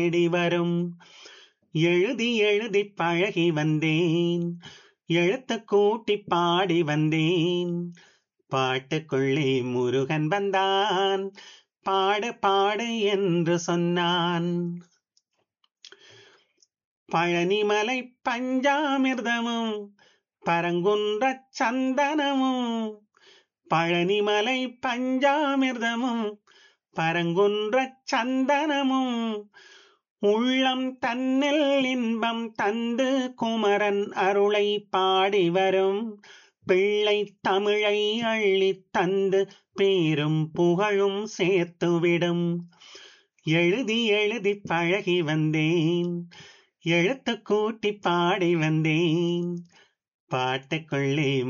தேடி வரும் எழுதி எழுதி பழகி வந்தேன் எழுத்து கூட்டி பாடி வந்தேன் பாட்டுக்குள்ளே முருகன் வந்தான் பாடு பாடு என்று சொன்னான் பழனிமலை பஞ்சாமிர்தமும் பரங்குன்ற சந்தனமும் பழனிமலை பஞ்சாமிர்தமும் பரங்குன்ற சந்தனமும் உள்ளம் தன்னில் இன்பம் தந்து குமரன் அருளை பாடி வரும் பிள்ளை தமிழை அள்ளித் தந்து பேரும் புகழும் சேர்த்துவிடும் எழுதி எழுதி பழகி வந்தேன் எழுத்து கூட்டி பாடி வந்தேன் பாட்டுக்குள்ளே